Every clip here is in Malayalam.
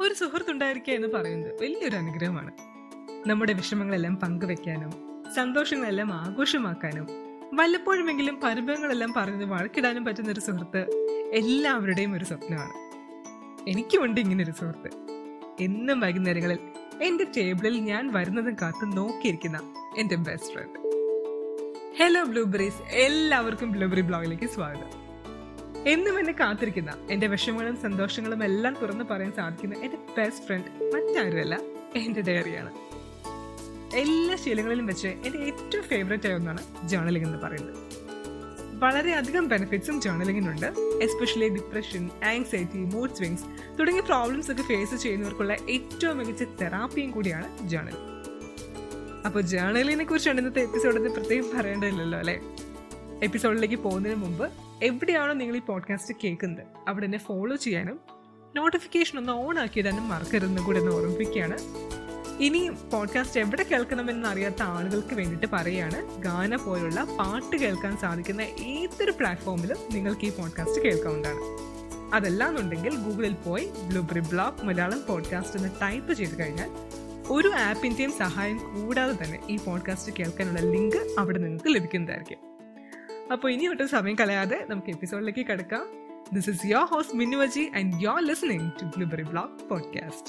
ഒരു സുഹൃത്തുണ്ടായിരിക്കുക എന്ന് പറയുന്നത് വലിയൊരു അനുഗ്രഹമാണ് നമ്മുടെ വിഷമങ്ങളെല്ലാം പങ്കുവെക്കാനും സന്തോഷങ്ങളെല്ലാം ആഘോഷമാക്കാനും വല്ലപ്പോഴുമെങ്കിലും പരിഭവങ്ങളെല്ലാം പറഞ്ഞ് വഴക്കിടാനും പറ്റുന്ന ഒരു സുഹൃത്ത് എല്ലാവരുടെയും ഒരു സ്വപ്നമാണ് എനിക്കുമുണ്ട് ഇങ്ങനെ ഒരു സുഹൃത്ത് എന്നും വൈകുന്നേരങ്ങളിൽ എന്റെ ടേബിളിൽ ഞാൻ വരുന്നതും കാത്ത് നോക്കിയിരിക്കുന്ന എന്റെ ബെസ്റ്റ് ഫ്രണ്ട് ഹലോ ബ്ലൂബെറീസ് എല്ലാവർക്കും ബ്ലൂബെറി ബ്ലോഗിലേക്ക് സ്വാഗതം എന്നും എന്നെ കാത്തിരിക്കുന്ന എന്റെ വിഷമങ്ങളും സന്തോഷങ്ങളും എല്ലാം തുറന്നു പറയാൻ സാധിക്കുന്ന എന്റെ ബെസ്റ്റ് ഫ്രണ്ട് മറ്റാരുമല്ല എന്റെ ഡയറിയാണ് എല്ലാ ശീലങ്ങളിലും വെച്ച് എന്റെ ഏറ്റവും ഫേവറേറ്റ് ആയ ഒന്നാണ് ജേർണലിംഗ് എന്ന് പറയുന്നത് വളരെയധികം ബെനിഫിറ്റ്സും ജേർണലിങ്ങിനുണ്ട് especially depression anxiety mood swings തുടങ്ങിയ പ്രോബ്ലംസ് ഒക്കെ ഫേസ് ചെയ്യുന്നവർക്കുള്ള ഏറ്റവും മികച്ച തെറാപ്പിയും കൂടിയാണ് ജേർണലിംഗ് അപ്പോൾ ജേർണലിനെ കുറിച്ചാണ് ഇന്നത്തെ എപ്പിസോഡിൽ പ്രത്യേകം പറയേണ്ടതില്ലല്ലോ അല്ലേ എപ്പിസോഡിലേക്ക് പോകുന്നതിന് മുമ്പ് എവിടെയാണോ നിങ്ങൾ ഈ പോഡ്കാസ്റ്റ് കേൾക്കുന്നത് അവിടെ എന്നെ ഫോളോ ചെയ്യാനും നോട്ടിഫിക്കേഷൻ ഒന്ന് ഓൺ ആക്കിയിടാനും മറക്കരുതെന്ന് കൂടെ ഒന്ന് ഓർമ്മിപ്പിക്കുകയാണ് ഇനി പോഡ്കാസ്റ്റ് എവിടെ കേൾക്കണമെന്ന് അറിയാത്ത ആളുകൾക്ക് വേണ്ടിയിട്ട് പറയുകയാണ് ഗാന പോലുള്ള പാട്ട് കേൾക്കാൻ സാധിക്കുന്ന ഏതൊരു പ്ലാറ്റ്ഫോമിലും നിങ്ങൾക്ക് ഈ പോഡ്കാസ്റ്റ് കേൾക്കാവുന്നതാണ് അതല്ലാന്നുണ്ടെങ്കിൽ ഗൂഗിളിൽ പോയി ബ്ലൂബറി ബ്ലോഗ് മലയാളം പോഡ്കാസ്റ്റ് എന്ന് ടൈപ്പ് ചെയ്ത് കഴിഞ്ഞാൽ ഒരു ആപ്പിന്റെയും സഹായം കൂടാതെ തന്നെ ഈ പോഡ്കാസ്റ്റ് കേൾക്കാനുള്ള ലിങ്ക് അവിടെ നിങ്ങൾക്ക് ലഭിക്കുന്നതായിരിക്കും അപ്പോൾ ഇനി ഒട്ടും സമയം കളയാതെ നമുക്ക് എപ്പിസോഡിലേക്ക് കിടക്കാം this is your host Minnuvaji and you're listening to blueberry blog podcast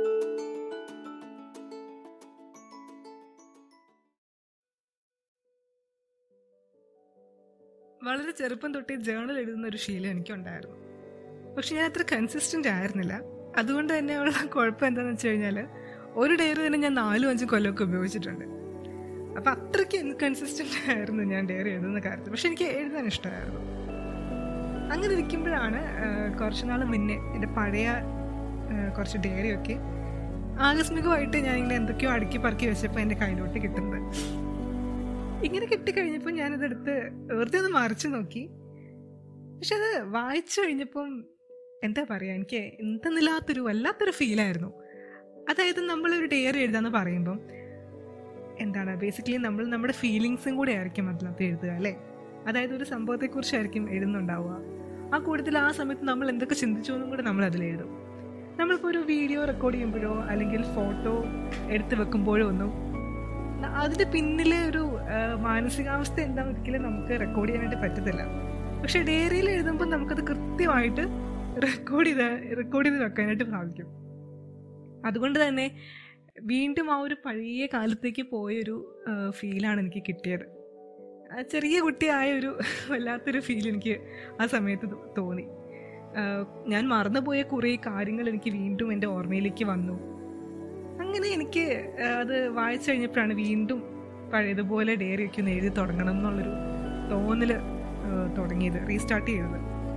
വളരെ ചെറുപ്പം തൊട്ടേ ജേണൽ എഴുതുന്ന ഒരു ശീലം എനിക്കുണ്ടായിരുന്നു പക്ഷെ ഞാൻ അത്ര കൺസിസ്റ്റന്റ് ആയിരുന്നില്ല അതുകൊണ്ട് തന്നെ ഉള്ള കുഴപ്പം എന്താണെന്ന് വെച്ച് കഴിഞ്ഞാൽ ഒരു ഡയറി തന്നെ ഞാൻ നാലും അഞ്ചും കൊല്ലമൊക്കെ ഉപയോഗിച്ചിട്ടുണ്ട് അപ്പം അത്രയ്ക്ക് ഇൻകൺസിസ്റ്റന്റ് ആയിരുന്നു ഞാൻ ഡയറി എഴുതുന്ന കാര്യത്തിൽ പക്ഷെ എനിക്ക് എഴുതാൻ ഇഷ്ടമായിരുന്നു അങ്ങനെ ഇരിക്കുമ്പോഴാണ് കുറച്ച് നാൾ മുന്നേ എൻ്റെ പഴയ ആ, കുറച്ച് ഡയറിയൊക്കെ ആകസ്മികമായിട്ട് ഞാൻ ഇങ്ങനെ എന്തൊക്കെയോ അടുക്കി പറക്കി വെച്ചപ്പോൾ എൻ്റെ കയ്യിലോട്ട് കിട്ടുന്നത് ഇങ്ങനെ കിട്ടിക്കഴിഞ്ഞപ്പോൾ ഞാനതെടുത്ത് വെറുതെ ഒന്ന് മറിച്ച് നോക്കി പക്ഷെ അത് വായിച്ചു കഴിഞ്ഞപ്പം എന്താ പറയുക എനിക്ക് എന്തെന്നില്ലാത്തൊരു വല്ലാത്തൊരു ഫീലായിരുന്നു അതായത് നമ്മളൊരു ഡയറി എഴുതാന്ന് പറയുമ്പം എന്താണ് ബേസിക്കലി നമ്മൾ നമ്മുടെ ഫീലിങ്സും കൂടെ ആയിരിക്കും അതിനകത്ത് എഴുതുക അല്ലേ അതായത് ഒരു സംഭവത്തെക്കുറിച്ചായിരിക്കും എഴുതുന്നുണ്ടാവുക ആ കൂട്ടത്തിൽ ആ സമയത്ത് നമ്മൾ എന്തൊക്കെ ചിന്തിച്ചു എന്നും കൂടെ നമ്മൾ അതിൽ എഴുതും നമ്മളിപ്പോൾ ഒരു വീഡിയോ റെക്കോർഡ് ചെയ്യുമ്പോഴോ അല്ലെങ്കിൽ ഫോട്ടോ എടുത്ത് വെക്കുമ്പോഴോ ഒന്നും ന- അതിന്റെ പിന്നിലെ ഒരു ആ, മാനസികാവസ്ഥ എന്താണെന്ന് ഒരിക്കലും നമുക്ക് റെക്കോർഡ് ചെയ്യാനായിട്ട് പറ്റത്തില്ല പക്ഷെ ഡയറിയിൽ എഴുതുമ്പോൾ നമുക്കത് കൃത്യമായിട്ട് റെക്കോർഡ് ചെയ്ത് റെക്കോർഡ് ചെയ്ത് വെക്കാനായിട്ട് സാധിക്കും അതുകൊണ്ട് തന്നെ വീണ്ടും ആ ഒരു പഴയ കാലത്തേക്ക് പോയൊരു ഫീലാണ് എനിക്ക് കിട്ടിയത് ആ ചെറിയ കുട്ടിയായ ഒരു വല്ലാത്തൊരു ഫീൽ എനിക്ക് ആ സമയത്ത് തോ- തോന്നി ആ, ഞാൻ മറന്നുപോയ കുറേ കാര്യങ്ങൾ എനിക്ക് വീണ്ടും എൻ്റെ ഓർമ്മയിലേക്ക് വന്നു അങ്ങനെ എനിക്ക് ആ, അത് വായിച്ചു കഴിഞ്ഞപ്പോഴാണ് വീണ്ടും പഴയതുപോലെ ഡയറി ഒക്കെ ഒന്ന് എഴുതി തുടങ്ങണം എന്നുള്ളൊരു തോന്നൽ തുടങ്ങിയത് റീസ്റ്റാർട്ട് ചെയ്തത്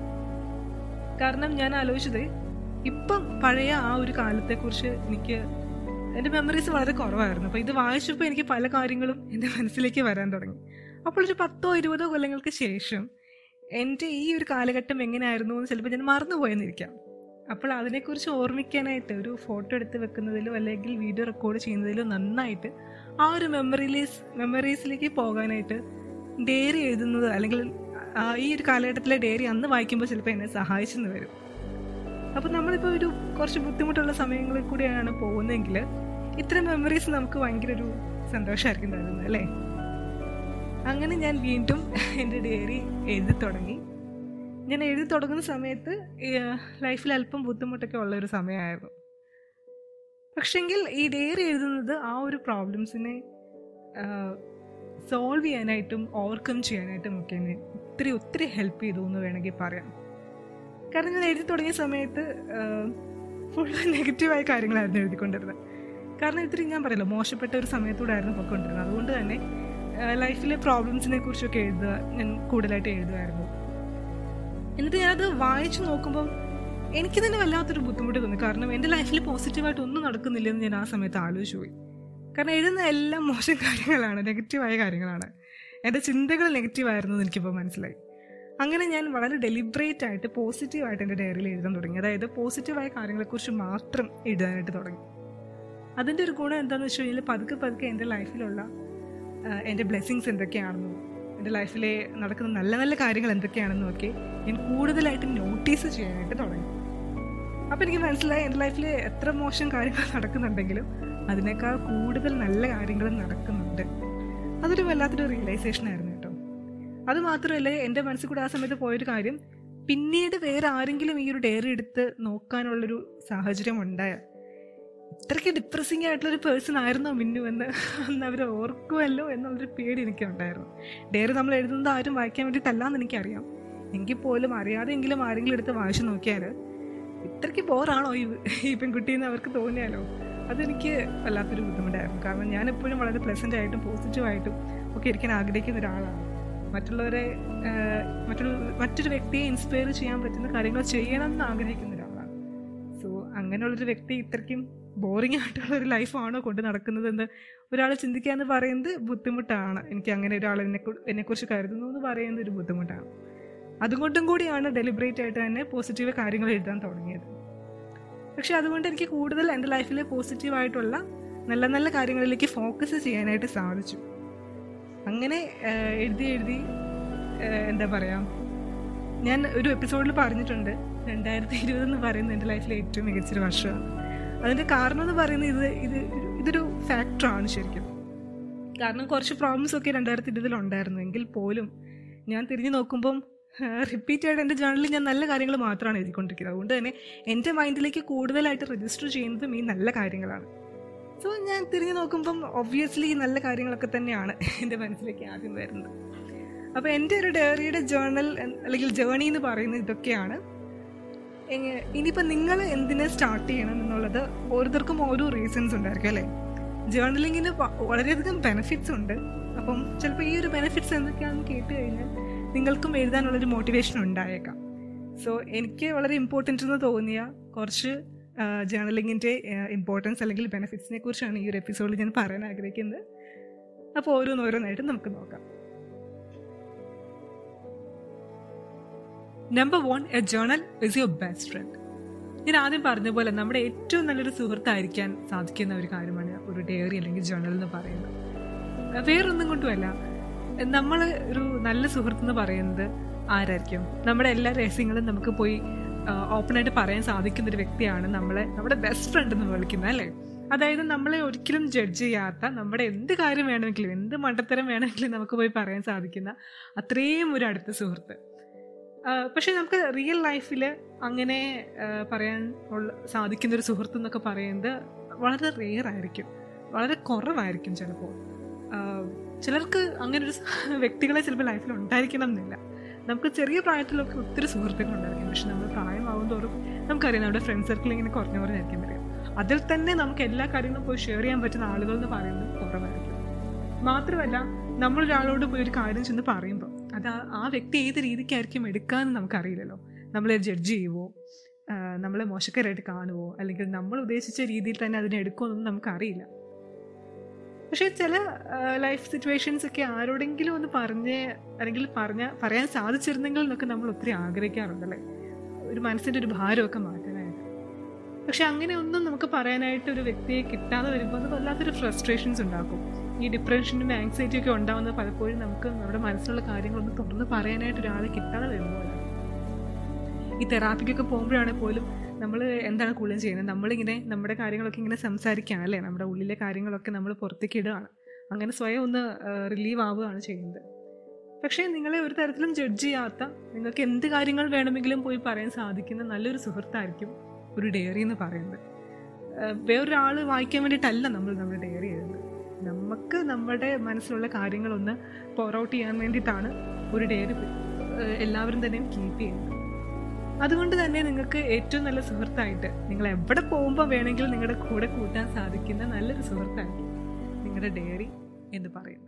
കാരണം ഞാൻ ആലോചിച്ചത് ഇപ്പം പഴയ ആ ഒരു കാലത്തെക്കുറിച്ച് എനിക്ക് എൻ്റെ മെമ്മറീസ് വളരെ കുറവായിരുന്നു അപ്പോൾ ഇത് വായിച്ചപ്പോൾ എനിക്ക് പല കാര്യങ്ങളും എൻ്റെ മനസ്സിലേക്ക് വരാൻ തുടങ്ങി അപ്പോൾ ഒരു പത്തോ ഇരുപതോ കൊല്ലങ്ങൾക്ക് ശേഷം എൻ്റെ ഈ ഒരു കാലഘട്ടം എങ്ങനെയായിരുന്നു എന്ന് ചിലപ്പോൾ ഞാൻ മറന്നുപോയെന്നിരിക്കാം അപ്പോൾ അതിനെക്കുറിച്ച് ഓർമ്മിക്കാനായിട്ട് ഒരു ഫോട്ടോ എടുത്ത് വെക്കുന്നതിലോ അല്ലെങ്കിൽ വീഡിയോ റെക്കോർഡ് ചെയ്യുന്നതിലോ നന്നായിട്ട് ആ ഒരു മെമ്മറിയിലേസ് മെമ്മറീസിലേക്ക് പോകാനായിട്ട് ഡയറി എഴുതുന്നത് അല്ലെങ്കിൽ ആ ഈ ഒരു കാലഘട്ടത്തിലെ ഡയറി അന്ന് വായിക്കുമ്പോൾ ചിലപ്പോൾ എന്നെ സഹായിച്ചെന്ന് വരും അപ്പോൾ നമ്മളിപ്പോൾ ഒരു കുറച്ച് ബുദ്ധിമുട്ടുള്ള സമയങ്ങളിൽ കൂടിയാണ് പോകുന്നതെങ്കിൽ ഇത്തരം മെമ്മറീസ് നമുക്ക് ഭയങ്കര ഒരു സന്തോഷമായിരിക്കും തരുന്നത് അല്ലേ അങ്ങനെ ഞാൻ വീണ്ടും എൻ്റെ ഡയറി എഴുതി തുടങ്ങി ഞാൻ എഴുതി തുടങ്ങുന്ന സമയത്ത് ലൈഫിൽ അല്പം ബുദ്ധിമുട്ടൊക്കെ ഉള്ള ഒരു സമയമായിരുന്നു പക്ഷെങ്കിൽ ഈ ഡയറി എഴുതുന്നത് ആ ഒരു പ്രോബ്ലംസിനെ സോൾവ് ചെയ്യാനായിട്ടും ഓവർകം ചെയ്യാനായിട്ടും ഒക്കെ എന്നെ ഒത്തിരി ഒത്തിരി ഹെൽപ്പ് ചെയ്തു എന്ന് വേണമെങ്കിൽ പറയാം കാരണം ഞാൻ എഴുതി തുടങ്ങിയ സമയത്ത് ഫുള്ള് നെഗറ്റീവായ കാര്യങ്ങളായിരുന്നു എഴുതിക്കൊണ്ടിരുന്നത് കാരണം ഇത്തിരി ഞാൻ പറയല്ലോ മോശപ്പെട്ട ഒരു സമയത്തൂടായിരുന്നു പൊയ്ക്കൊണ്ടിരുന്നത് അതുകൊണ്ട് തന്നെ ലൈഫിലെ പ്രോബ്ലംസിനെ കുറിച്ചൊക്കെ എഴുതുക ഞാൻ കൂടുതലായിട്ട് എഴുതുമായിരുന്നു എന്നിട്ട് ഞാനത് വായിച്ചു നോക്കുമ്പോൾ എനിക്ക് തന്നെ വല്ലാത്തൊരു ബുദ്ധിമുട്ട് തോന്നി കാരണം എൻ്റെ ലൈഫിൽ പോസിറ്റീവായിട്ട് ഒന്നും നടക്കുന്നില്ലെന്ന് ഞാൻ ആ സമയത്ത് ആലോചിച്ചു പോയി കാരണം എഴുതുന്ന എല്ലാം മോശം കാര്യങ്ങളാണ് നെഗറ്റീവായ കാര്യങ്ങളാണ് എൻ്റെ ചിന്തകൾ നെഗറ്റീവായിരുന്നു എന്ന് എനിക്കിപ്പോൾ മനസ്സിലായി അങ്ങനെ ഞാൻ വളരെ ഡെലിബറേറ്റ് ആയിട്ട് പോസിറ്റീവായിട്ട് എൻ്റെ ഡയറിയിൽ എഴുതാൻ തുടങ്ങി അതായത് പോസിറ്റീവായ കാര്യങ്ങളെക്കുറിച്ച് മാത്രം എഴുതാനായിട്ട് തുടങ്ങി അതിൻ്റെ ഒരു ഗുണം എന്താണെന്ന് വെച്ച് കഴിഞ്ഞാൽ പതുക്കെ പതുക്കെ എൻ്റെ ലൈഫിലുള്ള ആ, എൻ്റെ ബ്ലെസ്സിങ്സ് എന്തൊക്കെയാണെന്നും എൻ്റെ ലൈഫിലെ നടക്കുന്ന നല്ല നല്ല കാര്യങ്ങൾ എന്തൊക്കെയാണെന്നും ഒക്കെ ഞാൻ കൂടുതലായിട്ട് നോട്ടീസ് ചെയ്യാനായിട്ട് തുടങ്ങി അപ്പം എനിക്ക് മനസ്സിലായി എൻ്റെ ലൈഫിൽ എത്ര മോശം കാര്യങ്ങൾ നടക്കുന്നുണ്ടെങ്കിലും അതിനേക്കാൾ കൂടുതൽ നല്ല കാര്യങ്ങളും നടക്കുന്നുണ്ട് അതൊരു വല്ലാത്തൊരു റിയലൈസേഷൻ ആയിരുന്നു കേട്ടോ അത് മാത്രമല്ല എൻ്റെ മനസ്സിൽ കൂടെ ആ സമയത്ത് പോയൊരു കാര്യം പിന്നീട് വേറെ ആരെങ്കിലും ഈ ഒരു ഡയറി എടുത്ത് നോക്കാനുള്ളൊരു സാഹചര്യം ഉണ്ടായ ഇത്രയ്ക്ക് ഡിപ്രസിങ് ആയിട്ടുള്ളൊരു പേഴ്സൺ ആയിരുന്നോ മിന്നു എന്ന് അന്ന് അവർ ഓർക്കുമല്ലോ എന്നുള്ളൊരു പേടി എനിക്കുണ്ടായിരുന്നു ഡയറി നമ്മൾ എഴുതുന്നത് ആരും വായിക്കാൻ വേണ്ടിയിട്ടല്ലാന്ന് എനിക്കറിയാം എങ്കിൽ പോലും അറിയാതെങ്കിലും ആരെങ്കിലും എടുത്ത് വായിച്ചു നോക്കിയാൽ ഇത്രയ്ക്ക് ബോറാണോ ഈ ഈ പെൺകുട്ടിയെന്ന് അവർക്ക് തോന്നിയാലോ അതെനിക്ക് വല്ലാത്തൊരു ബുദ്ധിമുട്ടായിരുന്നു കാരണം ഞാൻ എപ്പോഴും വളരെ പ്ലസൻ്റ് ആയിട്ടും പോസിറ്റീവായിട്ടും ഒക്കെ ഇരിക്കാൻ ആഗ്രഹിക്കുന്ന ഒരാളാണ് മറ്റുള്ളവരെ മറ്റുള്ള മറ്റൊരു വ്യക്തിയെ ഇൻസ്പയർ ചെയ്യാൻ പറ്റുന്ന കാര്യങ്ങൾ ചെയ്യണം എന്ന് ആഗ്രഹിക്കുന്ന ഒരാളാണ് സോ അങ്ങനെയുള്ളൊരു വ്യക്തി ഇത്രയ്ക്കും ബോറിംഗ് ആയിട്ടുള്ള ഒരു ലൈഫാണോ കൊണ്ട് നടക്കുന്നതെന്ന് ഒരാൾ ചിന്തിക്കുക പറയുന്നത് ബുദ്ധിമുട്ടാണ് എനിക്ക് അങ്ങനെ ഒരാൾ എന്നെ എന്നെക്കുറിച്ച് കരുതുന്നു എന്ന് പറയുന്നത് ഒരു ബുദ്ധിമുട്ടാണ് അതുകൊണ്ടും കൂടിയാണ് ഡെലിബറേറ്റ് ആയിട്ട് തന്നെ പോസിറ്റീവ് കാര്യങ്ങൾ എഴുതാൻ തുടങ്ങിയത് പക്ഷെ അതുകൊണ്ട് എനിക്ക് കൂടുതൽ എൻ്റെ ലൈഫിൽ പോസിറ്റീവായിട്ടുള്ള നല്ല നല്ല കാര്യങ്ങളിലേക്ക് ഫോക്കസ് ചെയ്യാനായിട്ട് സാധിച്ചു അങ്ങനെ എഴുതി എഴുതി എന്താ പറയുക ഞാൻ ഒരു എപ്പിസോഡിൽ പറഞ്ഞിട്ടുണ്ട് രണ്ടായിരത്തി ഇരുപത് എന്ന് പറയുന്നത് എൻ്റെ ലൈഫിലെ ഏറ്റവും മികച്ചൊരു വർഷമാണ് അതിൻ്റെ കാരണം എന്ന് പറയുന്നത് ഇത് ഇത് ഇതൊരു ഫാക്ടറാണ് ശരിക്കും കാരണം കുറച്ച് പ്രോബ്ലംസ് ഒക്കെ രണ്ടായിരത്തി ഇരുപതിൽ ഉണ്ടായിരുന്നു എങ്കിൽ പോലും ഞാൻ തിരിഞ്ഞു നോക്കുമ്പം റിപ്പീറ്റ് ആയിട്ട് എൻ്റെ ജേണലിൽ ഞാൻ നല്ല കാര്യങ്ങൾ മാത്രമാണ് എഴുതിക്കൊണ്ടിരിക്കുന്നത് അതുകൊണ്ട് തന്നെ എൻ്റെ മൈൻഡിലേക്ക് കൂടുതലായിട്ട് രജിസ്റ്റർ ചെയ്യുന്നതും ഈ നല്ല കാര്യങ്ങളാണ് സോ ഞാൻ തിരിഞ്ഞു നോക്കുമ്പം ഒബ്വിയസ്ലി ഈ നല്ല കാര്യങ്ങളൊക്കെ തന്നെയാണ് എൻ്റെ മനസ്സിലേക്ക് ആദ്യം വരുന്നത് അപ്പോൾ എൻ്റെ ഒരു ഡയറിയുടെ ജേർണൽ അല്ലെങ്കിൽ ജേണി എന്ന് പറയുന്നത് ഇതൊക്കെയാണ് ഇനിയിപ്പോൾ നിങ്ങൾ എന്തിനെ സ്റ്റാർട്ട് ചെയ്യണം എന്നുള്ളത് ഓരോരുത്തർക്കും ഓരോ റീസൺസ് ഉണ്ടായിരിക്കും അല്ലേ ജേർണലിങ്ങിന് വളരെയധികം ബെനിഫിറ്റ്സ് ഉണ്ട് അപ്പം ചിലപ്പോൾ ഈ ഒരു ബെനിഫിറ്റ്സ് എന്തൊക്കെയാണെന്ന് കേട്ട് കഴിഞ്ഞാൽ നിങ്ങൾക്കും എഴുതാനുള്ളൊരു മോട്ടിവേഷൻ ഉണ്ടായേക്കാം സോ എനിക്ക് വളരെ ഇമ്പോർട്ടൻ്റ് എന്ന് തോന്നിയ കുറച്ച് ജേർണലിങ്ങിൻ്റെ ഇമ്പോർട്ടൻസ് അല്ലെങ്കിൽ ബെനിഫിറ്റ്സിനെ കുറിച്ചാണ് ഈ ഒരു എപ്പിസോഡിൽ ഞാൻ പറയാൻ ആഗ്രഹിക്കുന്നത് അപ്പോൾ ഓരോന്നോരോന്നായിട്ട് നമുക്ക് നോക്കാം number one a journal is your best friend ഞാൻ ആദ്യം പറഞ്ഞ പോലെ നമ്മുടെ ഏറ്റവും നല്ലൊരു സുഹൃത്തായിരിക്കാൻ സാധിക്കുന്ന ഒരു കാര്യമാണ് ഒരു ഡയറി അല്ലെങ്കിൽ ജേർണൽ എന്ന് പറയുന്നത് വേറൊന്നും കൊണ്ടുമല്ല നമ്മൾ ഒരു നല്ല സുഹൃത്ത് എന്ന് പറയുന്നത് ആരായിരിക്കും നമ്മുടെ എല്ലാ രഹസ്യങ്ങളും നമുക്ക് പോയി ഓപ്പണായിട്ട് പറയാൻ സാധിക്കുന്ന ഒരു വ്യക്തിയാണ് നമ്മളെ നമ്മുടെ ബെസ്റ്റ് ഫ്രണ്ട് എന്ന് വിളിക്കുന്നത് അല്ലേ അതായത് നമ്മളെ ഒരിക്കലും ജഡ്ജ് ചെയ്യാത്ത നമ്മുടെ എന്ത് കാര്യം വേണമെങ്കിലും എന്ത് മണ്ടത്തരം വേണമെങ്കിലും നമുക്ക് പോയി പറയാൻ സാധിക്കുന്ന അത്രയും ഒരു അടുത്ത സുഹൃത്ത് പക്ഷെ നമുക്ക് റിയൽ ലൈഫിൽ അങ്ങനെ പറയാൻ ഉള്ള സാധിക്കുന്ന ഒരു സുഹൃത്ത് എന്നൊക്കെ പറയുന്നത് വളരെ റെയർ ആയിരിക്കും വളരെ കുറവായിരിക്കും ചിലപ്പോൾ ചിലർക്ക് അങ്ങനെ ഒരു വ്യക്തികളെ ചിലപ്പോൾ ലൈഫിൽ ഉണ്ടായിരിക്കണം എന്നില്ല നമുക്ക് ചെറിയ പ്രായത്തിലൊക്കെ ഒത്തിരി സുഹൃത്തുക്കൾ ഉണ്ടായിരിക്കും പക്ഷെ നമ്മൾ പ്രായമാവും തോറും നമുക്കറിയാം നമ്മുടെ ഫ്രണ്ട് സർക്കിൾ ഇങ്ങനെ കുറഞ്ഞു കുറഞ്ഞായിരിക്കും വരിക അതിൽ തന്നെ നമുക്ക് എല്ലാ കാര്യങ്ങളും പോയി ഷെയർ ചെയ്യാൻ പറ്റുന്ന ആളുകൾ എന്ന് പറയുന്നത് കുറവായിരിക്കും മാത്രമല്ല നമ്മൾ ഒരാളോട് പോയി ഒരു കാര്യം ചെന്ന് പറയുമ്പോൾ അത് ആ വ്യക്തി ഏത് രീതിക്കായിരിക്കും എടുക്കാമെന്ന് നമുക്കറിയില്ലല്ലോ നമ്മളെ ജഡ്ജ് ചെയ്യുമോ നമ്മളെ മോശക്കാരായിട്ട് കാണുമോ അല്ലെങ്കിൽ നമ്മൾ ഉദ്ദേശിച്ച രീതിയിൽ തന്നെ അതിനെ എടുക്കുമെന്നൊന്നും നമുക്കറിയില്ല പക്ഷേ ചില ലൈഫ് സിറ്റുവേഷൻസ് ഒക്കെ ആരോടെങ്കിലും ഒന്ന് പറഞ്ഞ് അല്ലെങ്കിൽ പറഞ്ഞ പറയാൻ സാധിച്ചിരുന്നെങ്കിൽ എന്നൊക്കെ നമ്മൾ ഒത്തിരി ആഗ്രഹിക്കാറുണ്ടല്ലേ ഒരു മനസ്സിൻ്റെ ഒരു ഭാരമൊക്കെ മാറ്റാനായിട്ട് പക്ഷെ അങ്ങനെ ഒന്നും നമുക്ക് പറയാനായിട്ട് ഒരു വ്യക്തിയെ കിട്ടാതെ വരുമ്പോൾ അത് വല്ലാത്തൊരു ഫ്രസ്ട്രേഷൻസ് ഉണ്ടാക്കും ഈ ഡിപ്രഷനും ആങ്സൈറ്റിയും ഒക്കെ ഉണ്ടാകുന്നത് പലപ്പോഴും നമുക്ക് നമ്മുടെ മനസ്സിലുള്ള കാര്യങ്ങളൊന്ന് തുറന്ന് പറയാനായിട്ട് ഒരാളെ കിട്ടാതെ വരുമ്പോഴാണ് ഈ തെറാപ്പിക്കൊക്കെ പോകുമ്പോഴാണെങ്കിൽ പോലും നമ്മൾ എന്താണ് കൂടുതലും ചെയ്യുന്നത് നമ്മളിങ്ങനെ നമ്മുടെ കാര്യങ്ങളൊക്കെ ഇങ്ങനെ സംസാരിക്കുകയാണ് അല്ലേ നമ്മുടെ ഉള്ളിലെ കാര്യങ്ങളൊക്കെ നമ്മൾ പുറത്തേക്ക് ഇടുകയാണ് അങ്ങനെ സ്വയം ഒന്ന് റിലീവ് ആവുകയാണ് ചെയ്യുന്നത് പക്ഷേ നിങ്ങളെ ഒരു തരത്തിലും ജഡ്ജ് ചെയ്യാത്ത നിങ്ങൾക്ക് എന്ത് കാര്യങ്ങൾ വേണമെങ്കിലും പോയി പറയാൻ സാധിക്കുന്ന നല്ലൊരു സുഹൃത്തായിരിക്കും ഒരു ഡയറി എന്ന് പറയുന്നത് വേറൊരാൾ വായിക്കാൻ വേണ്ടിയിട്ടല്ല നമ്മൾ നമ്മുടെ ഡയറി എഴുതുന്നത് നമുക്ക് നമ്മുടെ മനസ്സിലുള്ള കാര്യങ്ങളൊന്ന് പോർ ഔട്ട് ചെയ്യാൻ വേണ്ടിയിട്ടാണ് ഒരു ഡയറി എല്ലാവരും തന്നെ കീപ്പ് ചെയ്യുന്നത് അതുകൊണ്ട് തന്നെ നിങ്ങൾക്ക് ഏറ്റവും നല്ല സുഹൃത്തായിട്ട് നിങ്ങൾ എവിടെ പോകുമ്പോൾ വേണമെങ്കിലും നിങ്ങളുടെ കൂടെ കൂട്ടാൻ സാധിക്കുന്ന നല്ലൊരു സുഹൃത്തായിരിക്കും നിങ്ങളുടെ ഡയറി എന്ന് പറയുന്നത്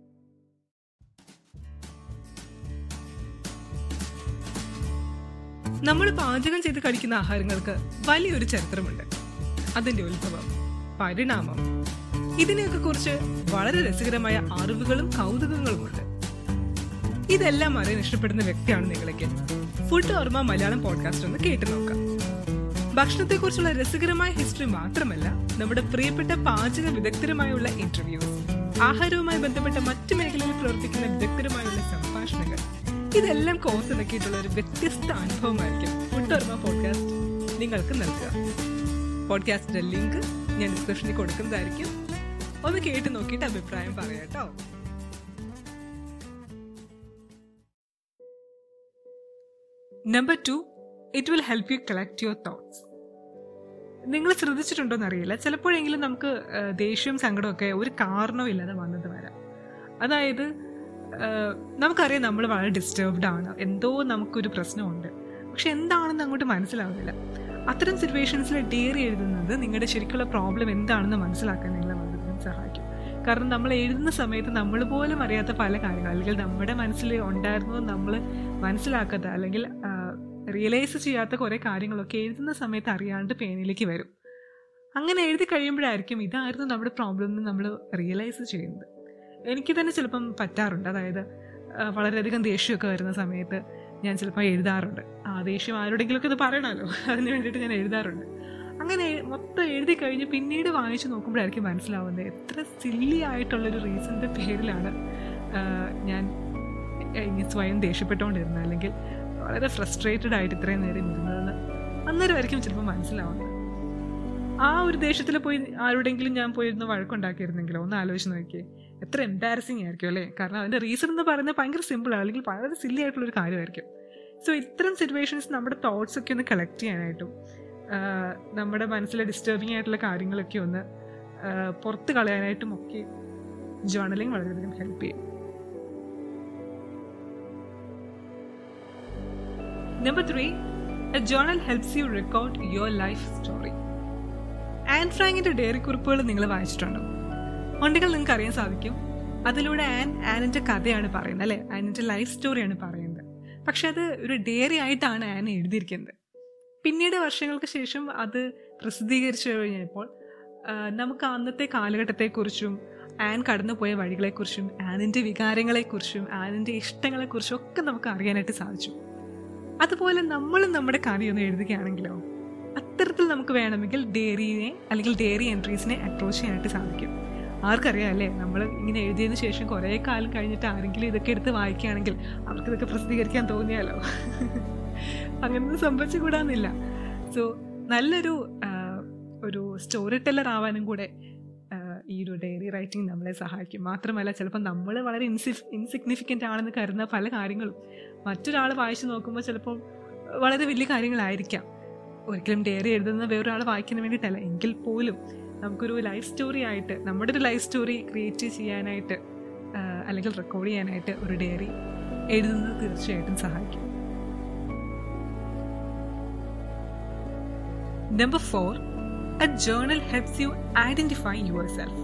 നമ്മൾ പാചകം ചെയ്ത് കഴിക്കുന്ന ആഹാരങ്ങൾക്ക് വലിയൊരു ചരിത്രമുണ്ട് അതിന്റെ ഉത്ഭവം പരിണാമം ഇതിനെയൊക്കെ കുറിച്ച് വളരെ രസകരമായ അറിവുകളും കൗതുകങ്ങളുമുണ്ട് ഇതെല്ലാം അറിയാൻ ഇഷ്ടപ്പെടുന്ന വ്യക്തിയാണ് നിങ്ങളൊക്കെ ഫുഡ് ഓർമ്മ മലയാളം പോഡ്കാസ്റ്റ് ഒന്ന് കേട്ടു നോക്കാം ഭക്ഷണത്തെക്കുറിച്ചുള്ള രസകരമായ ഹിസ്റ്ററി മാത്രമല്ല നമ്മുടെ പ്രിയപ്പെട്ട പാചക വിദഗ്ധരുമായുള്ള ഇന്റർവ്യൂസ് ആഹാരവുമായി ബന്ധപ്പെട്ട മറ്റു മേഖലകളിൽ പ്രവർത്തിക്കുന്ന വിദഗ്ധരുമായുള്ള സംഭാഷണങ്ങൾ ഇതെല്ലാം കോർത്തിണക്കിയിട്ടുള്ള ഒരു വ്യത്യസ്ത അനുഭവമായിരിക്കും ഫുഡ് ഓർമ്മ പോഡ്കാസ്റ്റ് നിങ്ങൾക്ക് നൽകുക പോഡ്കാസ്റ്റിന്റെ ലിങ്ക് ഞാൻ ഡിസ്ക്രിപ്ഷനിൽ കൊടുക്കുന്നതായിരിക്കും ഒന്ന് കേട്ട് നോക്കിയിട്ട് അഭിപ്രായം പറയാം കേട്ടോ number two it will help you collect your thoughts നിങ്ങൾ ശ്രദ്ധിച്ചിട്ടുണ്ടോ എന്നറിയില്ല ചിലപ്പോഴെങ്കിലും നമുക്ക് ഏഹ്, ദേഷ്യവും സങ്കടമൊക്കെ ഒരു കാരണവും ഇല്ലാതെ വന്നത് വരാം അതായത് ഏഹ്, നമുക്കറിയാം നമ്മൾ വളരെ ഡിസ്റ്റർബ്ഡ് ആണ് എന്തോ നമുക്കൊരു പ്രശ്നമുണ്ട് പക്ഷെ എന്താണെന്ന് അങ്ങോട്ട് മനസ്സിലാവുന്നില്ല അത്തരം സിറ്റുവേഷൻസിൽ ഡയറി എഴുതുന്നത് നിങ്ങളുടെ ശരിക്കുള്ള പ്രോബ്ലം എന്താണെന്ന് മനസ്സിലാക്കാൻ നിങ്ങളെ വളരെയധികം സഹായിക്കും കാരണം നമ്മൾ എഴുതുന്ന സമയത്ത് നമ്മൾ പോലും അറിയാത്ത പല കാര്യങ്ങൾ അല്ലെങ്കിൽ നമ്മുടെ മനസ്സിൽ ഉണ്ടായിരുന്നത് നമ്മൾ മനസ്സിലാക്കാത്ത അല്ലെങ്കിൽ റിയലൈസ് ചെയ്യാത്ത കുറേ കാര്യങ്ങളൊക്കെ എഴുതുന്ന സമയത്ത് അറിയാണ്ട് പേനയിലേക്ക് വരും അങ്ങനെ എഴുതി കഴിയുമ്പോഴായിരിക്കും ഇതായിരുന്നു നമ്മുടെ പ്രോബ്ലം എന്ന് നമ്മൾ റിയലൈസ് ചെയ്യുന്നത് എനിക്ക് തന്നെ ചിലപ്പം പറ്റാറുണ്ട് അതായത് ആ, വളരെയധികം ദേഷ്യമൊക്കെ വരുന്ന സമയത്ത് ഞാൻ ചിലപ്പോൾ എഴുതാറുണ്ട് ആ ദേഷ്യം ആരോടെങ്കിലുമൊക്കെ ഇത് പറയണമല്ലോ അതിന് വേണ്ടിയിട്ട് ഞാൻ എഴുതാറുണ്ട് അങ്ങനെ എ- മൊത്തം എഴുതി കഴിഞ്ഞ് പിന്നീട് വായിച്ച് നോക്കുമ്പോഴായിരിക്കും മനസ്സിലാവുന്നത് എത്ര സില്ലി ആയിട്ടുള്ളൊരു റീസണിൻ്റെ പേരിലാണ് ആ, ഞാൻ ഇങ്ങനെ സ്വയം ദേഷ്യപ്പെട്ടുകൊണ്ടിരുന്നത് അല്ലെങ്കിൽ വളരെ ഫ്രസ്ട്രേറ്റഡ് ആയിട്ട് ഇത്രയും നേരം ഇരുന്നതെന്ന് അന്നേരമായിരിക്കും ചിലപ്പോൾ മനസ്സിലാവുന്നത് ആ ഒരു ദേഷ്യത്തിൽ പോയി ആരോടെങ്കിലും ഞാൻ പോയിരുന്ന് വഴക്കുണ്ടാക്കിയിരുന്നെങ്കിലോ ഒന്ന് ആലോചിച്ച് നോക്കിയേ എത്ര എംബാരസിങ് ആയിരിക്കും അല്ലേ കാരണം അതിന്റെ റീസൺ എന്ന് പറയുന്നത് ഭയങ്കര സിമ്പിൾ അല്ലെങ്കിൽ വളരെ സില്ലി ആയിട്ടുള്ള ഒരു കാര്യമായിരിക്കും സോ ഇത്തരം സിറ്റുവേഷൻസ് നമ്മുടെ തോട്ട്സ് ഒക്കെ ഒന്ന് കളക്ട് ചെയ്യാനായിട്ടും ആ, നമ്മുടെ മനസ്സിലെ ഡിസ്റ്റർബിങ് ആയിട്ടുള്ള കാര്യങ്ങളൊക്കെ ഒന്ന് ആ, പുറത്ത് കളയാനായിട്ടും ഒക്കെ ജേർണലിംഗ് വളരെയധികം ഹെൽപ്പ് ചെയ്യും number three a journal helps you record your life story Anne ഫ്രാങ്കിന്റെ ഡയറി കുറിപ്പുകൾ നിങ്ങൾ വായിച്ചിട്ടുണ്ടോ ഉണ്ടെങ്കിൽ നിങ്ങൾക്ക് അറിയാൻ സാധിക്കും അതിലൂടെ ആൻ ആനിന്റെ കഥയാണ് പറയുന്നത് അല്ലെ ആനിന്റെ ലൈഫ് സ്റ്റോറിയാണ് പറയുന്നത് പക്ഷെ അത് ഒരു ഡയറി ആയിട്ടാണ് ആൻ എഴുതിയിരിക്കുന്നത് പിന്നീട് വർഷങ്ങൾക്ക് ശേഷം അത് പ്രസിദ്ധീകരിച്ചു കഴിഞ്ഞപ്പോൾ ആ, നമുക്ക് അന്നത്തെ കാലഘട്ടത്തെക്കുറിച്ചും ആൻ കടന്നുപോയ വഴികളെക്കുറിച്ചും ആനിന്റെ വികാരങ്ങളെക്കുറിച്ചും ആനിന്റെ ഇഷ്ടങ്ങളെക്കുറിച്ചും ഒക്കെ നമുക്ക് അറിയാനായിട്ട് സാധിച്ചു അതുപോലെ നമ്മളും നമ്മുടെ കഥയൊന്ന് എഴുതുകയാണെങ്കിലോ അത്തരത്തിൽ നമുക്ക് വേണമെങ്കിൽ ഡയറിനെ അല്ലെങ്കിൽ ഡയറി എൻട്രീസിനെ അപ്രോച്ച് ചെയ്യാനായിട്ട് സാധിക്കും ആർക്കറിയാം അല്ലേ നമ്മൾ ഇങ്ങനെ എഴുതിയതിനു ശേഷം കുറേ കാലം കഴിഞ്ഞിട്ട് ആരെങ്കിലും ഇതൊക്കെ എടുത്ത് വായിക്കുകയാണെങ്കിൽ അവർക്ക് ഇതൊക്കെ പ്രസിദ്ധീകരിക്കാൻ തോന്നിയാലോ അങ്ങനൊന്നും സംഭവിച്ചു കൂടാന്നില്ല സോ നല്ലൊരു ആ, ഒരു സ്റ്റോറി ടെല്ലർ ആവാനും കൂടെ ആ, ഈ ഒരു ഡയറി റൈറ്റിംഗ് നമ്മളെ സഹായിക്കും മാത്രമല്ല ചിലപ്പോൾ നമ്മൾ വളരെ ഇൻസിഫ് ഇൻസിഗ്നിഫിക്കൻ്റ് ആണെന്ന് കരുതുന്ന പല കാര്യങ്ങളും മറ്റൊരാൾ വായിച്ചു നോക്കുമ്പോൾ ചിലപ്പോൾ വളരെ വലിയ കാര്യങ്ങളായിരിക്കാം ഒരിക്കലും ഡയറി എഴുതുന്ന വേറൊരാൾ വായിക്കാൻ വേണ്ടിയിട്ടല്ല എങ്കിൽ പോലും നമുക്കൊരു ലൈഫ് സ്റ്റോറി ആയിട്ട് നമ്മുടെ ഒരു ലൈഫ് സ്റ്റോറി ക്രിയേറ്റ് ചെയ്യാനായിട്ട് ആ, അല്ലെങ്കിൽ റെക്കോർഡ് ചെയ്യാനായിട്ട് ഒരു ഡയറി എഴുതുന്നത് തീർച്ചയായിട്ടും സഹായിക്കും number four a journal helps you identify yourself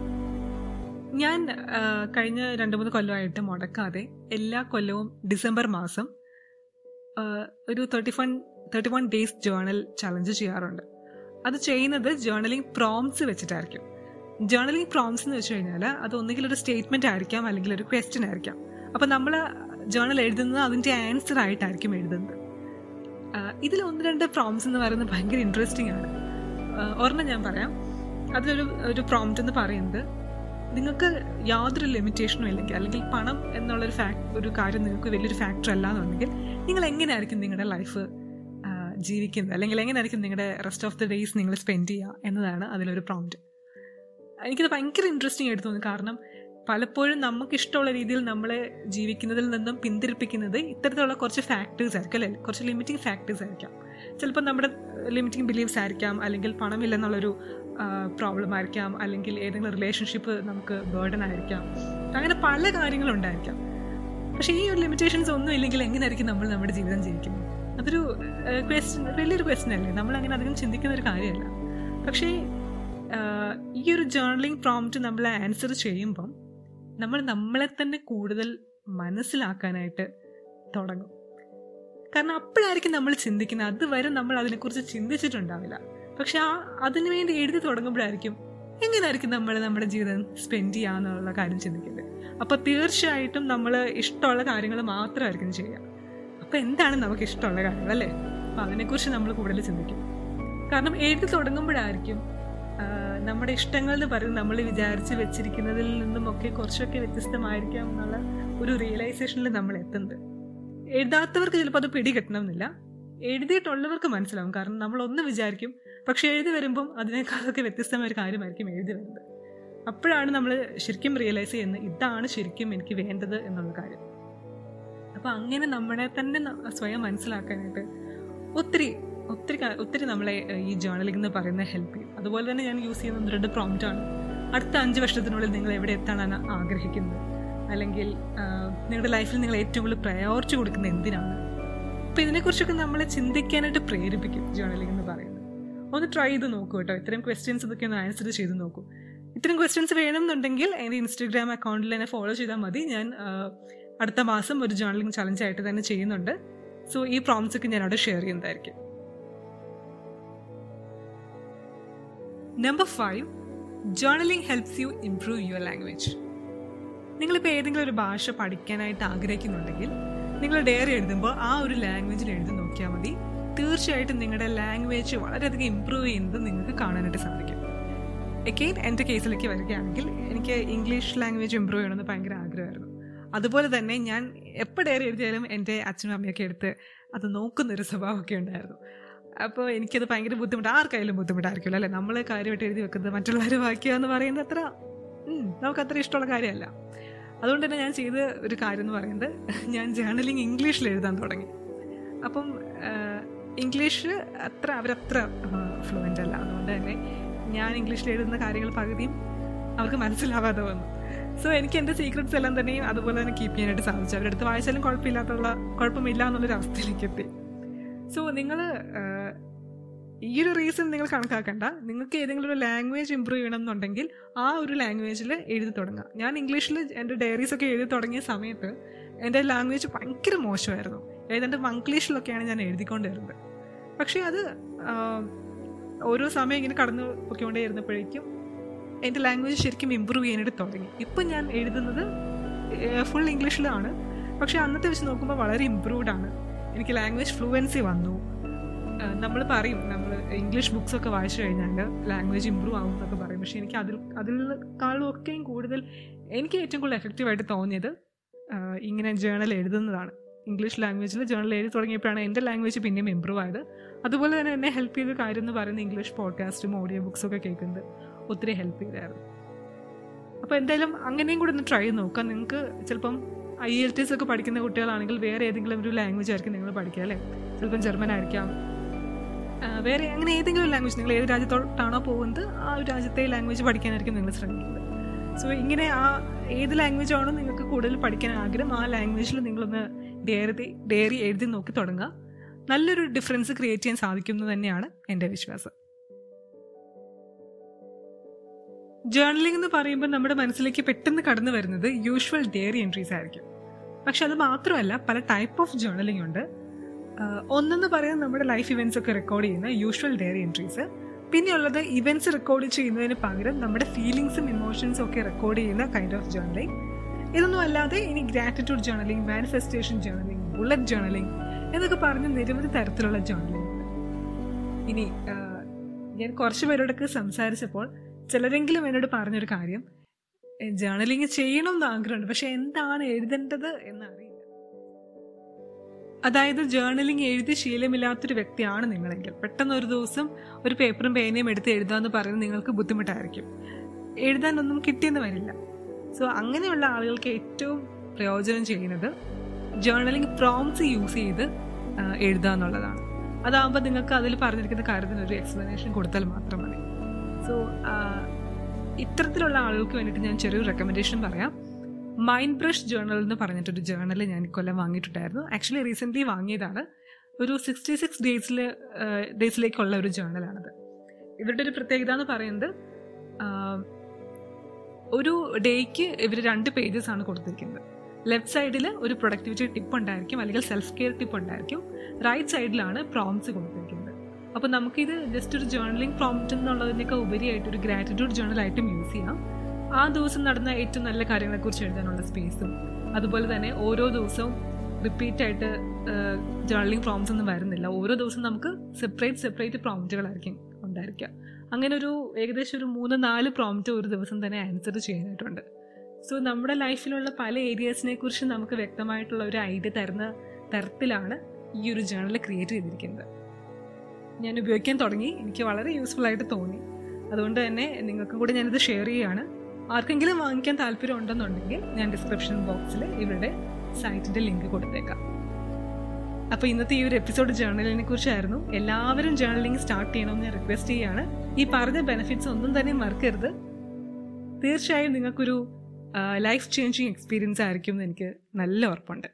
ഞാൻ ആ, കഴിഞ്ഞ രണ്ട് മൂന്ന് കൊല്ലമായിട്ട് മുടക്കാതെ എല്ലാ കൊല്ലവും ഡിസംബർ മാസം ആ, ഒരു thirty one thirty one days journal challenge ചെയ്യാറുണ്ട് അത് ചെയ്യുന്നത് ജേർണലിംഗ് പ്രോംസ് വെച്ചിട്ടായിരിക്കും ജേർണലിംഗ് പ്രോംസ് എന്ന് വെച്ച് കഴിഞ്ഞാൽ അത് ഒന്നുകിൽ ഒരു സ്റ്റേറ്റ്മെന്റ് ആയിരിക്കാം അല്ലെങ്കിൽ ഒരു ക്വസ്റ്റ്യൻ ആയിരിക്കാം അപ്പം നമ്മൾ ജേർണൽ എഴുതുന്നത് അതിൻ്റെ ആൻസർ ആയിട്ടായിരിക്കും എഴുതുന്നത് ആ, ഇതിൽ ഒന്ന് രണ്ട് പ്രോംസ് എന്ന് പറയുന്നത് ഭയങ്കര ഇൻട്രസ്റ്റിംഗ് ആണ് ആ, ഒരെണ്ണം ഞാൻ പറയാം അതിലൊരു ഒരു പ്രോംപ്റ്റ് എന്ന് പറയുന്നത് നിങ്ങൾക്ക് യാതൊരു ലിമിറ്റേഷനും ഇല്ലെങ്കിൽ അല്ലെങ്കിൽ പണം എന്നുള്ളൊരു ഫാക്ട് ഒരു കാര്യം നിങ്ങൾക്ക് വലിയൊരു ഫാക്ടർ അല്ല എന്നുണ്ടെങ്കിൽ നിങ്ങൾ എങ്ങനെയായിരിക്കും നിങ്ങളുടെ ലൈഫ് ജീവിക്കുന്നത് അല്ലെങ്കിൽ എങ്ങനെയായിരിക്കും നിങ്ങളുടെ റെസ്റ്റ് ഓഫ് ദി ഡേയ്സ് നിങ്ങൾ സ്പെൻഡ് ചെയ്യുക എന്നതാണ് അതിലൊരു പ്രോംപ്റ്റ് എനിക്കത് ഭയങ്കര ഇൻട്രസ്റ്റിംഗ് ആയിട്ട് തോന്നി കാരണം പലപ്പോഴും നമുക്ക് ഇഷ്ടമുള്ള രീതിയിൽ നമ്മളെ ജീവിക്കുന്നതിൽ നിന്നും പിന്തിരിപ്പിക്കുന്നത് ഇത്തരത്തിലുള്ള കുറച്ച് ഫാക്ടേഴ്സ് ആയിരിക്കും അല്ലെ കുറച്ച് ലിമിറ്റിംഗ് ഫാക്ടേഴ്സ് ആയിരിക്കാം ചിലപ്പോൾ നമ്മുടെ ലിമിറ്റിംഗ് ബിലീഫ്സ് ആയിരിക്കാം അല്ലെങ്കിൽ പണമില്ലെന്നുള്ളൊരു പ്രോബ്ലം ആയിരിക്കാം അല്ലെങ്കിൽ ഏതെങ്കിലും റിലേഷൻഷിപ്പ് നമുക്ക് ബേർഡൻ ആയിരിക്കാം അങ്ങനെ പല കാര്യങ്ങളും ഉണ്ടായിരിക്കാം പക്ഷേ ഈ ഒരു ലിമിറ്റേഷൻസ് ഒന്നും ഇല്ലെങ്കിൽ എങ്ങനെയായിരിക്കും നമ്മൾ നമ്മുടെ ജീവിതം ജീവിക്കുന്നത് അതൊരു ക്വസ്റ്റ്യൻ വലിയൊരു ക്വസ്റ്റ്യൻ അല്ലേ നമ്മൾ അങ്ങനെ അധികം ചിന്തിക്കുന്ന ഒരു കാര്യമല്ല പക്ഷേ ആഹ്, ഈ ഒരു ജേർണലിംഗ് പ്രോംപ്റ്റ് നമ്മൾ ആൻസർ ചെയ്യുമ്പം നമ്മൾ നമ്മളെ തന്നെ കൂടുതൽ മനസ്സിലാക്കാനായിട്ട് തുടങ്ങും കാരണം അപ്പോഴായിരിക്കും നമ്മൾ ചിന്തിക്കുന്നത് അതുവരെ നമ്മൾ അതിനെക്കുറിച്ച് ചിന്തിച്ചിട്ടുണ്ടാവില്ല പക്ഷെ ആ അതിനു വേണ്ടി എഴുതി തുടങ്ങുമ്പോഴായിരിക്കും എങ്ങനെയായിരിക്കും നമ്മൾ നമ്മുടെ ജീവിതം സ്പെൻഡ് ചെയ്യാന്നുള്ള കാര്യം ചിന്തിക്കുന്നത് അപ്പൊ തീർച്ചയായിട്ടും നമ്മൾ ഇഷ്ടമുള്ള കാര്യങ്ങൾ മാത്രമായിരിക്കും ചെയ്യുക അപ്പൊ എന്താണ് നമുക്ക് ഇഷ്ടമുള്ള കാര്യങ്ങൾ അല്ലേ അപ്പൊ അതിനെക്കുറിച്ച് നമ്മൾ കൂടുതൽ ചിന്തിക്കും കാരണം എഴുതി തുടങ്ങുമ്പോഴായിരിക്കും ആ, നമ്മുടെ ഇഷ്ടങ്ങൾ എന്ന് പറയുന്നത് നമ്മൾ വിചാരിച്ച് വെച്ചിരിക്കുന്നതിൽ നിന്നുമൊക്കെ കുറച്ചൊക്കെ വ്യത്യസ്തമായിരിക്കാം എന്നുള്ള ഒരു റിയലൈസേഷനിൽ നമ്മൾ എത്തുന്നത് എഴുതാത്തവർക്ക് ചിലപ്പോൾ അത് പിടി കിട്ടണമെന്നില്ല എഴുതിയിട്ടുള്ളവർക്ക് മനസ്സിലാവും കാരണം നമ്മൾ ഒന്ന് വിചാരിക്കും പക്ഷെ എഴുതി വരുമ്പം അതിനേക്കാളൊക്കെ വ്യത്യസ്തമായ ഒരു കാര്യമായിരിക്കും എഴുതി വരുന്നത് അപ്പോഴാണ് നമ്മൾ ശരിക്കും റിയലൈസ് ചെയ്യുന്നത് ഇതാണ് ശരിക്കും എനിക്ക് വേണ്ടത് എന്നുള്ള കാര്യം അപ്പോൾ അങ്ങനെ നമ്മളെ തന്നെ ന- സ്വയം മനസ്സിലാക്കാനായിട്ട് ഒത്തിരി ഒത്തിരി കാ- ഒത്തിരി നമ്മളെ ഏഹ്, ഈ ജേർണലിംഗ് എന്ന് പറയുന്നത് ഹെൽപ്പ് ചെയ്യും അതുപോലെ തന്നെ ഞാൻ യൂസ് ചെയ്യുന്ന ഒന്ന് രണ്ട് പ്രോംപ്റ്റാണ് അടുത്ത അഞ്ച് വർഷത്തിനുള്ളിൽ നിങ്ങൾ എവിടെ എത്താനാണ് ആഗ്രഹിക്കുന്നത് അല്ലെങ്കിൽ ആഹ്, നിങ്ങളുടെ ലൈഫിൽ നിങ്ങൾ ഏറ്റവും കൂടുതൽ പ്രയോറിറ്റി കൊടുക്കുന്നത് എന്തിനാണ് അപ്പോൾ ഇതിനെക്കുറിച്ചൊക്കെ നമ്മളെ ചിന്തിക്കാനായിട്ട് പ്രേരിപ്പിക്കും ജേർണലിംഗ് എന്ന് പറയുന്നത് ഒന്ന് ട്രൈ ചെയ്ത് നോക്കൂ കേട്ടോ ഇത്തരം ക്വസ്റ്റ്യൻസ് ഇതൊക്കെ ഒന്ന് ആൻസർ ചെയ്ത് നോക്കൂ ഇത്തരം ക്വസ്റ്റ്യൻസ് വേണമെന്നുണ്ടെങ്കിൽ എൻ്റെ ഇൻസ്റ്റഗ്രാം അക്കൗണ്ടിൽ എന്നെ ഫോളോ ചെയ്താൽ മതി ഞാൻ ആഹ്, അടുത്ത മാസം ഒരു ജേർണലിംഗ് ചലഞ്ച് ആയിട്ട് തന്നെ ചെയ്യുന്നുണ്ട് സോ ഈ പ്രോംസ് ഒക്കെ ഞാൻ അവിടെ ഷെയർ ചെയ്യുന്നതായിരിക്കും number five journaling helps you improve your language നിങ്ങളിപ്പോൾ ഏതെങ്കിലും ഒരു ഭാഷ പഠിക്കാനായിട്ട് ആഗ്രഹിക്കുന്നുണ്ടെങ്കിൽ നിങ്ങൾ ഡയറി എഴുതുമ്പോൾ ആ ഒരു ലാംഗ്വേജിൽ എഴുതി നോക്കിയാൽ മതി തീർച്ചയായിട്ടും നിങ്ങളുടെ ലാംഗ്വേജ് വളരെയധികം ഇമ്പ്രൂവ് ചെയ്യുന്നത് നിങ്ങൾക്ക് കാണാനായിട്ട് സാധിക്കും എക്കെയിൻ എൻ്റെ കേസിലേക്ക് വരികയാണെങ്കിൽ എനിക്ക് ഇംഗ്ലീഷ് ലാംഗ്വേജ് ഇമ്പ്രൂവ് ചെയ്യണമെന്ന് ഭയങ്കര ആഗ്രഹമായിരുന്നു അതുപോലെ തന്നെ ഞാൻ എപ്പോൾ ഡയറി എഴുതിയാലും എൻ്റെ അച്ഛനും അമ്മയൊക്കെ എടുത്ത് അത് നോക്കുന്നൊരു സ്വഭാവമൊക്കെ ഉണ്ടായിരുന്നു അപ്പോൾ എനിക്കത് ഭയങ്കര ബുദ്ധിമുട്ട് ആർക്കായാലും ബുദ്ധിമുട്ടായിരിക്കുമല്ലോ അല്ലേ നമ്മൾ കാര്യമായിട്ട് എഴുതി വെക്കുന്നത് മറ്റുള്ളവർ വായിക്കുക എന്ന് പറയുന്നത് അത്ര ഉം, നമുക്ക് അത്ര ഇഷ്ടമുള്ള കാര്യമല്ല അതുകൊണ്ട് തന്നെ ഞാൻ ചെയ്ത ഒരു കാര്യം എന്ന് പറയുന്നത് ഞാൻ ജേർണലിങ് ഇംഗ്ലീഷിൽ എഴുതാൻ തുടങ്ങി അപ്പം ആഹ്, ഇംഗ്ലീഷ് അത്ര അവരത്ര ഫ്ലുവൻ്റ് അല്ല അതുകൊണ്ട് തന്നെ ഞാൻ ഇംഗ്ലീഷിൽ എഴുതുന്ന കാര്യങ്ങൾ പകുതിയും അവർക്ക് മനസ്സിലാവാതെ വന്നു സോ എനിക്ക് എൻ്റെ സീക്രട്സ് എല്ലാം തന്നെയും അതുപോലെ തന്നെ കീപ്പ് ചെയ്യാനായിട്ട് സാധിച്ചു അവരുടെ അടുത്ത് വായിച്ചാലും കുഴപ്പമില്ലാത്തുള്ള കുഴപ്പമില്ല എന്നുള്ളൊരു അവസ്ഥയിലേക്ക് എത്തി സോ നിങ്ങൾ ഈ ഒരു റീസൺ നിങ്ങൾ കണക്കാക്കണ്ട നിങ്ങൾക്ക് ഏതെങ്കിലും ഒരു ലാംഗ്വേജ് ഇമ്പ്രൂവ് ചെയ്യണം എന്നുണ്ടെങ്കിൽ ആ ഒരു ലാംഗ്വേജിൽ എഴുതി തുടങ്ങുക ഞാൻ ഇംഗ്ലീഷിൽ എൻ്റെ ഡയറീസ് ഒക്കെ എഴുതി തുടങ്ങിയ സമയത്ത് എൻ്റെ ലാംഗ്വേജ് ഭയങ്കര മോശമായിരുന്നു ഏതാണ്ട് മംഗ്ലീഷിലൊക്കെയാണ് ഞാൻ എഴുതിക്കൊണ്ടിരുന്നത് പക്ഷേ അത് ആ, ഓരോ സമയം ഇങ്ങനെ കടന്നു പൊയ്ക്കൊണ്ടേ ഇരുന്നപ്പോഴേക്കും എൻ്റെ ലാംഗ്വേജ് ശരിക്കും ഇമ്പ്രൂവ് ചെയ്യാനായിട്ട് തുടങ്ങി ഇപ്പം ഞാൻ എഴുതുന്നത് ഫുൾ ഇംഗ്ലീഷിലാണ് പക്ഷേ അന്നത്തെ വെച്ച് നോക്കുമ്പോൾ വളരെ ഇമ്പ്രൂവ്ഡ് ആണ് എനിക്ക് ലാംഗ്വേജ് ഫ്ലുവൻസി വന്നു നമ്മൾ പറയും നമ്മൾ ഇംഗ്ലീഷ് ബുക്സ് ഒക്കെ വായിച്ചു കഴിഞ്ഞാൽ ലാംഗ്വേജ് ഇമ്പ്രൂവ് ആവും എന്നൊക്കെ പറയും പക്ഷേ എനിക്ക് അതിൽ അതിനേക്കാളും ഒക്കെയും കൂടുതൽ എനിക്ക് ഏറ്റവും കൂടുതൽ എഫക്റ്റീവായിട്ട് തോന്നിയത് ആ, ഇങ്ങനെ ജേണൽ എഴുതുന്നതാണ് ഇംഗ്ലീഷ് ലാംഗ്വേജിൽ ജേണൽ എഴുതി തുടങ്ങിയപ്പോഴാണ് എൻ്റെ ലാംഗ്വേജ് പിന്നെയും ഇമ്പ്രൂവ് ആയത് അതുപോലെ തന്നെ എന്നെ ഹെൽപ്പ് ചെയ്ത കാര്യം എന്ന് പറയുന്നത് ഇംഗ്ലീഷ് പോഡ്കാസ്റ്റും ഓഡിയോ ബുക്സും ഒക്കെ കേൾക്കുന്നത് ഒത്തിരി ഹെൽപ്പ് ചെയ്തായിരുന്നു അപ്പോൾ എന്തായാലും അങ്ങനെയും കൂടെ ഒന്ന് ട്രൈ ചെയ്ത് നോക്കാം നിങ്ങൾക്ക് ചിലപ്പം ഐ എൽ ടി എസ് ഒക്കെ പഠിക്കുന്ന കുട്ടികളാണെങ്കിൽ വേറെ ഏതെങ്കിലും ഒരു ലാംഗ്വേജ് ആയിരിക്കും നിങ്ങൾ പഠിക്കുക അല്ലേ ചിലപ്പം ജർമ്മൻ ആയിരിക്കാം ആ, വേറെ അങ്ങനെ ഏതെങ്കിലും ലാംഗ്വേജ് നിങ്ങൾ ഏത് രാജ്യത്തോട്ടാണോ പോകുന്നത് ആ ഒരു രാജ്യത്തെ ലാംഗ്വേജ് പഠിക്കാനായിരിക്കും നിങ്ങൾ ശ്രമിക്കുന്നത് സോ ഇങ്ങനെ ആ ഏത് ലാംഗ്വേജ് ആണോ നിങ്ങൾക്ക് കൂടുതൽ പഠിക്കാൻ ആഗ്രഹം ആ ലാംഗ്വേജിൽ നിങ്ങളൊന്ന് ഡയറി ഡയറി എഴുതി നോക്കി തുടങ്ങുക നല്ലൊരു ഡിഫറൻസ് ക്രിയേറ്റ് ചെയ്യാൻ സാധിക്കുന്നത് തന്നെയാണ് എൻ്റെ വിശ്വാസം ജേർണലിംഗ് എന്ന് പറയുമ്പോൾ നമ്മുടെ മനസ്സിലേക്ക് പെട്ടെന്ന് കടന്നു വരുന്നത് യൂഷ്വൽ ഡയറി എൻട്രീസ് ആയിരിക്കും പക്ഷെ അത് മാത്രമല്ല പല ടൈപ്പ് ഓഫ് ജേർണലിംഗ് ഉണ്ട് ആഹ് ഒന്നെന്ന് പറയുന്നത് നമ്മുടെ ലൈഫ് ഇവൻറ്റ്സ് ഒക്കെ റെക്കോർഡ് ചെയ്യുന്ന യൂഷ്വൽ ഡയറി എൻട്രീസ് പിന്നെയുള്ളത് ഇവൻറ്റ്സ് റെക്കോർഡ് ചെയ്യുന്നതിന് പകരം നമ്മുടെ ഫീലിങ്സും ഇമോഷൻസും ഒക്കെ റെക്കോർഡ് ചെയ്യുന്ന കൈൻഡ് ഓഫ് ജേർണലിംഗ് ഇതൊന്നും അല്ലാതെ ഇനി gratitude journaling manifestation journaling bullet journaling എന്നൊക്കെ പറഞ്ഞ് നിരവധി തരത്തിലുള്ള ജേർണലിംഗ് ഉണ്ട് ഇനി ആഹ് ഞാൻ കുറച്ച് പേരോടൊക്കെ സംസാരിച്ചപ്പോൾ ചിലരെങ്കിലും എന്നോട് പറഞ്ഞൊരു കാര്യം ജേർണലിംഗ് ചെയ്യണമെന്ന് ആഗ്രഹമുണ്ട് പക്ഷെ എന്താണ് എഴുതേണ്ടത് എന്നറിയില്ല അതായത് ജേർണലിംഗ് എഴുതി ശീലമില്ലാത്തൊരു വ്യക്തിയാണ് നിങ്ങളെങ്കിൽ പെട്ടെന്ന് ഒരു ദിവസം ഒരു പേപ്പറും പേനയും എടുത്ത് എഴുതാന്ന് പറയുന്നത് നിങ്ങൾക്ക് ബുദ്ധിമുട്ടായിരിക്കും എഴുതാനൊന്നും കിട്ടിയെന്ന് വരില്ല സോ അങ്ങനെയുള്ള ആളുകൾക്ക് ഏറ്റവും പ്രയോജനം ചെയ്യുന്നത് ജേർണലിംഗ് പ്രോംസ് യൂസ് ചെയ്ത് ആ, എഴുതുക എന്നുള്ളതാണ് അതാകുമ്പോൾ നിങ്ങൾക്ക് അതിൽ പറഞ്ഞിരിക്കുന്ന കാര്യത്തിന് ഒരു എക്സ്പ്ലനേഷൻ കൊടുത്താൽ മാത്രം മതി സോ ഇത്തരത്തിലുള്ള ആളുകൾക്ക് വേണ്ടിയിട്ട് ഞാൻ ചെറിയൊരു റെക്കമെൻഡേഷൻ പറയാം മൈൻഡ് ബ്രഷ് ജേർണൽ എന്ന് പറഞ്ഞിട്ടൊരു ജേർണൽ ഞാൻ ഇക്കൊല്ലം വാങ്ങിയിട്ടുണ്ടായിരുന്നു ആക്ച്വലി റീസെൻ്റ്ലി വാങ്ങിയതാണ് ഒരു സിക്സ്റ്റി സിക്സ് ഡേയ്സിൽ ഡേയ്സിലേക്കുള്ള ഒരു ജേർണലാണത് ഇവരുടെ ഒരു പ്രത്യേകത എന്ന് പറയുന്നത് ആ, ഒരു ഡേയ്ക്ക് ഇവർ രണ്ട് പേജസ് ആണ് കൊടുത്തിരിക്കുന്നത് ലെഫ്റ്റ് സൈഡിൽ ഒരു പ്രൊഡക്ടിവിറ്റി ടിപ്പ് ഉണ്ടായിരിക്കും അല്ലെങ്കിൽ സെൽഫ് കെയർ ടിപ്പ് ഉണ്ടായിരിക്കും റൈറ്റ് സൈഡിലാണ് പ്രോംസ് കൊടുത്തിരിക്കുന്നത് അപ്പോൾ നമുക്കിത് ജസ്റ്റ് ഒരു ജേർണലിംഗ് പ്രോംപ്റ്റ് എന്നുള്ളതിനൊക്കെ ഉപരിയായിട്ട് ഒരു ഗ്രാറ്റിറ്റ്യൂഡ് ജേർണലായിട്ടും യൂസ് ചെയ്യാം ആ ദിവസം നടന്ന ഏറ്റവും നല്ല കാര്യങ്ങളെക്കുറിച്ച് എഴുതാനുള്ള സ്പേസും അതുപോലെ തന്നെ ഓരോ ദിവസവും റിപ്പീറ്റ് ആയിട്ട് ജേർണലിംഗ് പ്രോംസ് ഒന്നും വരുന്നില്ല ഓരോ ദിവസം നമുക്ക് സെപ്പറേറ്റ് സെപ്പറേറ്റ് പ്രോംപ്റ്റുകളായിരിക്കും ഉണ്ടായിരിക്കുക അങ്ങനെ ഒരു ഏകദേശം ഒരു മൂന്ന് നാല് പ്രോംപ്റ്റ് ഒരു ദിവസം തന്നെ ആൻസർ ചെയ്യാനായിട്ടുണ്ട് സോ നമ്മുടെ ലൈഫിലുള്ള പല ഏരിയാസിനെ കുറിച്ച് നമുക്ക് വ്യക്തമായിട്ടുള്ള ഒരു ഐഡിയ തരുന്ന തരത്തിലാണ് ഈ ഒരു ജേണൽ ക്രിയേറ്റ് ചെയ്തിരിക്കുന്നത് ഞാൻ ഉപയോഗിക്കാൻ തുടങ്ങി എനിക്ക് വളരെ യൂസ്ഫുൾ ആയിട്ട് തോന്നി അതുകൊണ്ട് തന്നെ നിങ്ങൾക്കും കൂടെ ഞാനിത് ഷെയർ ചെയ്യുകയാണ് ആർക്കെങ്കിലും വാങ്ങിക്കാൻ താല്പര്യം ഉണ്ടെന്നുണ്ടെങ്കിൽ ഞാൻ ഡിസ്ക്രിപ്ഷൻ ബോക്സിൽ ഇവരുടെ സൈറ്റിന്റെ ലിങ്ക് കൊടുത്തേക്കാം അപ്പോൾ ഇന്നത്തെ ഈ ഒരു എപ്പിസോഡ് ജേർണലിനെ കുറിച്ചായിരുന്നു എല്ലാവരും ജേർണലിംഗ് സ്റ്റാർട്ട് ചെയ്യണമെന്ന് ഞാൻ റിക്വസ്റ്റ് ചെയ്യുകയാണ് ഈ പറഞ്ഞ ബെനിഫിറ്റ്സ് ഒന്നും തന്നെ മറക്കരുത് തീർച്ചയായും നിങ്ങൾക്കൊരു ലൈഫ് ചേഞ്ചിങ് എക്സ്പീരിയൻസ് ആയിരിക്കും എന്ന് എനിക്ക് നല്ല ഉറപ്പുണ്ട്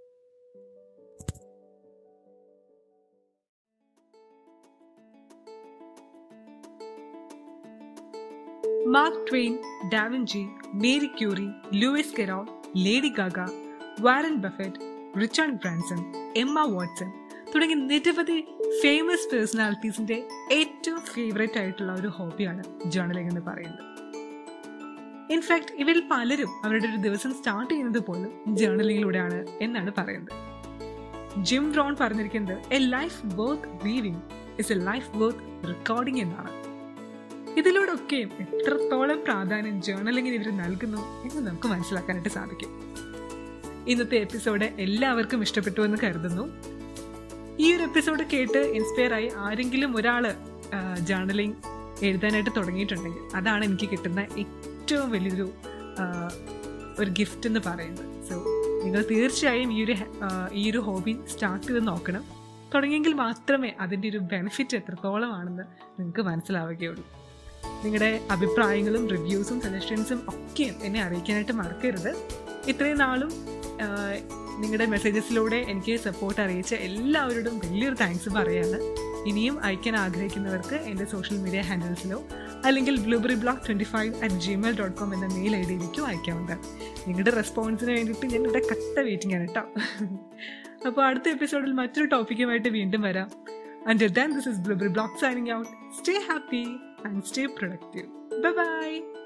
Mark Twain Da Vinci Marie Curie Lewis Carroll Lady Gaga Warren Buffett Richard Branson Emma Watson തുടങ്ങി നിരവധി ഫേമസ് പേഴ്സണാലിറ്റീസിന്റെ ഏറ്റവും ഫേവറേറ്റ് ആയിട്ടുള്ള ഒരു ഹോബിയാണ് ജേർണലിംഗ് എന്ന് പറയുന്നത് ഇൻഫാക്ട് ഇവരിൽ പലരും അവരുടെ ഒരു ദിവസം സ്റ്റാർട്ട് ചെയ്യുന്നത് പോലും ജേർണലിങ്ങിലൂടെയാണ് എന്നാണ് പറയുന്നത് ജിം ബ്രോൺ പറഞ്ഞിരിക്കുന്നത് a life worth living is a life worth recording എന്നാണ് ഇതിലൂടെയൊക്കെയും എത്രത്തോളം പ്രാധാന്യം ജേർണലിങ്ങിന് ഇവർ നൽകുന്നു എന്ന് നമുക്ക് മനസ്സിലാക്കാനായിട്ട് സാധിക്കും ഇന്നത്തെ എപ്പിസോഡ് എല്ലാവർക്കും ഇഷ്ടപ്പെട്ടു എന്ന് കരുതുന്നു ഈ ഒരു എപ്പിസോഡ് കേട്ട് ഇൻസ്പയർ ആയി ആരെങ്കിലും ഒരാൾ ജേർണലിംഗ് എഴുതാനായിട്ട് തുടങ്ങിയിട്ടുണ്ടെങ്കിൽ അതാണ് എനിക്ക് കിട്ടുന്ന ഏറ്റവും വലിയൊരു ഒരു ഗിഫ്റ്റ് എന്ന് പറയുന്നത് സോ നിങ്ങൾ തീർച്ചയായും ഈ ഒരു ഈ ഒരു ഹോബി സ്റ്റാർട്ട് ചെയ്ത് നോക്കണം തുടങ്ങിയെങ്കിൽ മാത്രമേ അതിൻ്റെ ഒരു ബെനിഫിറ്റ് എത്രത്തോളമാണെന്ന് നിങ്ങൾക്ക് മനസ്സിലാവുകയുള്ളൂ നിങ്ങളുടെ അഭിപ്രായങ്ങളും റിവ്യൂസും സജഷൻസും ഒക്കെയും എന്നെ അറിയിക്കാനായിട്ട് മറക്കരുത് ഇത്രയും നാളും നിങ്ങളുടെ മെസ്സേജസിലൂടെ എനിക്ക് സപ്പോർട്ട് അറിയിച്ച എല്ലാവരോടും വലിയൊരു താങ്ക്സ് പറയാണ് ഇനിയും അയക്കാൻ ആഗ്രഹിക്കുന്നവർക്ക് എൻ്റെ സോഷ്യൽ മീഡിയ ഹാൻഡിൽസിലോ അല്ലെങ്കിൽ blueberry block twenty five at Gmail dot com എന്ന മെയിൽ ഐ ഡിയിലേക്കും അയക്കാവുന്നതാണ് നിങ്ങളുടെ റെസ്പോൺസിന് വേണ്ടിയിട്ട് ഞാൻ ഇവിടെ കട്ട വെയിറ്റിംഗ് ആണ് കേട്ടോ അപ്പോൾ അടുത്ത എപ്പിസോഡിൽ മറ്റൊരു ടോപ്പിക്കുമായിട്ട് വീണ്ടും വരാം Until then, this is Blueberry Block signing out. Stay happy and stay productive. Bye bye.